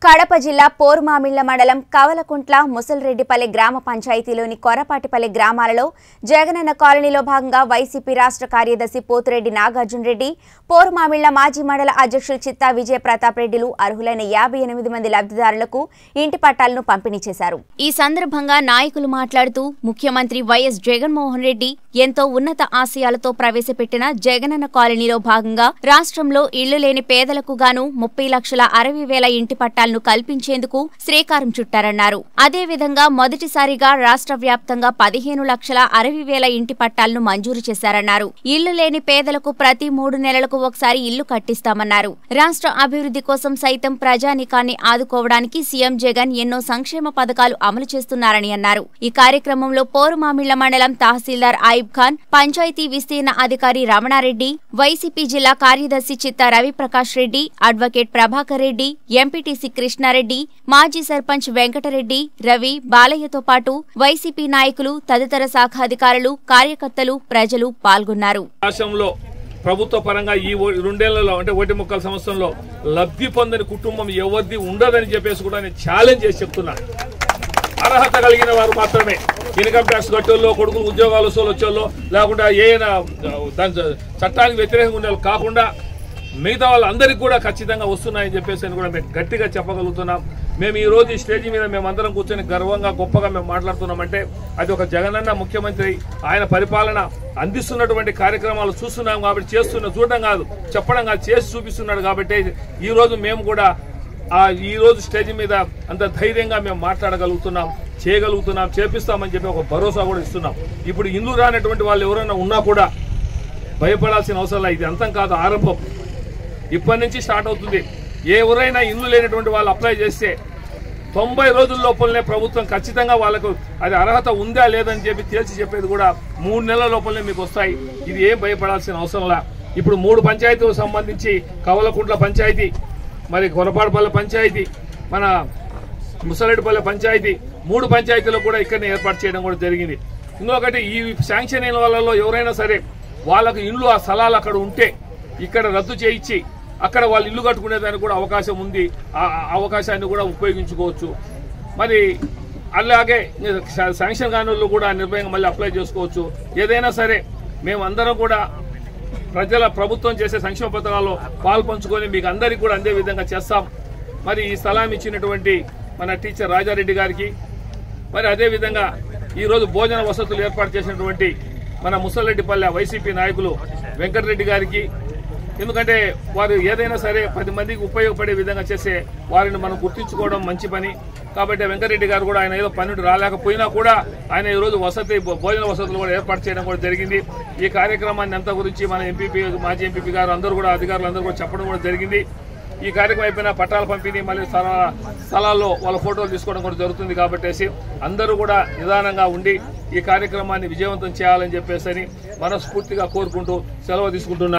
కడప జిల్లా పోరుమామిళ్ల మండలం కవలకుంట్ల ముసల్రెడ్డిపల్లి గ్రామ పంచాయతీలోని కొరపాటిపల్లి గ్రామాలలో జగనన్న కాలనీలో భాగంగా వైసీపీ రాష్ట్ర కార్యదర్శి పోతురెడ్డి నాగార్జున రెడ్డి పోరుమామిళ్ల మాజీ మండల అధ్యక్షులు చిత్తా విజయ ప్రతాప్ రెడ్డిలు అర్హులైన యాభై ఎనిమిది మంది లబ్ధిదారులకు ఇంటి పట్టాలను పంపిణీ చేశారు ఈ సందర్భంగా నాయకులు మాట్లాడుతూ ముఖ్యమంత్రి వైఎస్ జగన్మోహన్ రెడ్డి ఎంతో ఉన్నత ఆశయాలతో ప్రవేశపెట్టిన జగనన్న కాలనీలో భాగంగా రాష్ట్రంలో ఇళ్లు లేని పేదలకు గాను ముప్పై లక్షల అరవై వేల ఇంటి పట్టాలను కల్పించేందుకు శ్రీకారం చుట్టారన్నారు అదేవిధంగా మొదటిసారిగా రాష్ట్ర వ్యాప్తంగా పదిహేను లక్షల అరవై వేల ఇంటి పట్టాలను మంజూరు చేశారన్నారు ఇళ్లు లేని పేదలకు ప్రతి మూడు నెలలకు ఒకసారి ఇల్లు కట్టిస్తామన్నారు రాష్ట్ర అభివృద్ధి కోసం సైతం ప్రజానికాన్ని ఆదుకోవడానికి సీఎం జగన్ ఎన్నో సంక్షేమ పథకాలు అమలు చేస్తున్నారని అన్నారు ఈ కార్యక్రమంలో పోరుమామిళ్ల మండలం తహసీల్దార్ ఆయిబ్ ఖాన్ పంచాయతీ విస్తీర్ణ అధికారి రమణారెడ్డి వైసీపీ జిల్లా కార్యదర్శి చిత్త రవిప్రకాష్ రెడ్డి అడ్వకేట్ ప్రభాకర్ రెడ్డి ఎంపీటీసీ కృష్ణారెడ్డి మాజీ సర్పంచ్ వెంకటరెడ్డి రవి బాలయ్యతో పాటు వైసీపీ నాయకులు తదితర శాఖ అధికారులు కార్యకర్తలు ప్రజలు పాల్గొన్నారు రాష్ట్రంలో ప్రభుత్వ పరంగా ఈ ఓ- రెండేళ్లలో అంటే ఒకటి ముక్కల సంవత్సరంలో లబ్ధి పొందని కుటుంబం ఎవరిది ఉండదని చెప్పేసి కూడా నేను ఛాలెంజ్ చేసి చెప్తున్నా అర్హత కలిగిన వారు మాత్రమే ఇన్కమ్ ట్యాక్స్ కట్టోళ్ళు కొడుకులు ఉద్యోగాలు వసూలు వచ్చేళ్ళు లేకుండా ఏదైనా దాని చ- చట్టానికి వ్యతిరేకంగా ఉండే వాళ్ళు కాకుండా మిగతా వాళ్ళందరికీ కూడా ఖచ్చితంగా వస్తున్నాయని చెప్పేసి అని కూడా మేము గట్టిగా చెప్పగలుగుతున్నాం మేము ఈ రోజు ఈ స్టేజ్ మీద మేము అందరం కూర్చొని గర్వంగా గొప్పగా మేము మాట్లాడుతున్నామంటే అది ఒక జగనన్న ముఖ్యమంత్రి ఆయన పరిపాలన అందిస్తున్నటువంటి కార్యక్రమాలు చూస్తున్నాం కాబట్టి చేస్తున్న చూడడం కాదు చెప్పడం కాదు చేసి చూపిస్తున్నాడు కాబట్టి ఈ రోజు మేము కూడా ఆ ఈ రోజు స్టేజ్ మీద అంత ధైర్యంగా మేము మాట్లాడగలుగుతున్నాం చేయగలుగుతున్నాం చేపిస్తామని చెప్పి ఒక భరోసా కూడా ఇస్తున్నాం ఇప్పుడు ఇల్లు రానటువంటి వాళ్ళు ఎవరైనా ఉన్నా కూడా భయపడాల్సిన అవసరం లేదు ఇది అంతం కాదు ఆరంభం ఇప్పటి నుంచి స్టార్ట్ అవుతుంది ఎవరైనా ఇల్లు లేనటువంటి వాళ్ళు అప్లై చేస్తే తొంభై రోజుల లోపలనే ప్రభుత్వం ఖచ్చితంగా వాళ్ళకు అది అర్హత ఉందా లేదని చెప్పి తేల్చి చెప్పేది కూడా మూడు నెలల లోపలనే మీకు వస్తాయి ఇది ఏం భయపడాల్సిన అవసరంలా ఇప్పుడు మూడు పంచాయతీలకు సంబంధించి కవలకుంట్ల పంచాయతీ మరి కొరపాడుపల్లి పంచాయతీ మన ముసలెడ్డిపల్లి పంచాయతీ మూడు పంచాయతీలు కూడా ఇక్కడనే ఏర్పాటు చేయడం కూడా జరిగింది ఇంకొకటి ఈ శాంక్షన్ అయిన వాళ్ళలో ఎవరైనా సరే వాళ్ళకు ఇల్లు ఆ స్థలాలు అక్కడ ఉంటే ఇక్కడ రద్దు చేయించి అక్కడ వాళ్ళు ఇల్లు కట్టుకునేదానికి కూడా అవకాశం ఉంది ఆ ఆ అవకాశాన్ని కూడా ఉపయోగించుకోవచ్చు మరి అలాగే శా- శాంక్షన్ కాని వాళ్ళు కూడా నిర్భయంగా మళ్ళీ అప్లై చేసుకోవచ్చు ఏదైనా సరే మేమందరం కూడా ప్రజల ప్రభుత్వం చేసే సంక్షేమ పథకాల్లో పాలు పంచుకొని మీకు అందరికీ కూడా అందే విధంగా చేస్తాం మరి ఈ స్థలం ఇచ్చినటువంటి మన టీచర్ రాజారెడ్డి గారికి మరి అదే విధంగా ఈ రోజు భోజన వసతులు ఏర్పాటు చేసినటువంటి మన ముసలరెడ్డిపల్లె వైసీపీ నాయకులు వెంకటరెడ్డి గారికి ఎందుకంటే వారు ఏదైనా సరే పది మందికి ఉపయోగపడే విధంగా చేసే వారిని మనం గుర్తించుకోవడం మంచి పని కాబట్టి వెంకటరెడ్డి గారు కూడా ఆయన ఏదో పన్నెండు రాలేకపోయినా కూడా ఆయన ఈ రోజు వసతి భో- భోజన వసతులు కూడా ఏర్పాటు చేయడం కూడా జరిగింది ఈ కార్యక్రమాన్ని అంతా గురించి మన ఎంపీపీ మాజీ ఎంపీపీ గారు అందరూ కూడా అధికారులు అందరూ కూడా చెప్పడం కూడా జరిగింది ఈ కార్యక్రమం అయిపోయిన పట్టాల పంపిణీ మళ్ళీ స్థల- స్థలాల్లో వాళ్ళ ఫోటోలు తీసుకోవడం కూడా జరుగుతుంది కాబట్టి అందరూ కూడా నిదానంగా ఉండి ఈ కార్యక్రమాన్ని విజయవంతం చేయాలని చెప్పేసి మనస్ఫూర్తిగా కోరుకుంటూ సెలవు తీసుకుంటున్నారు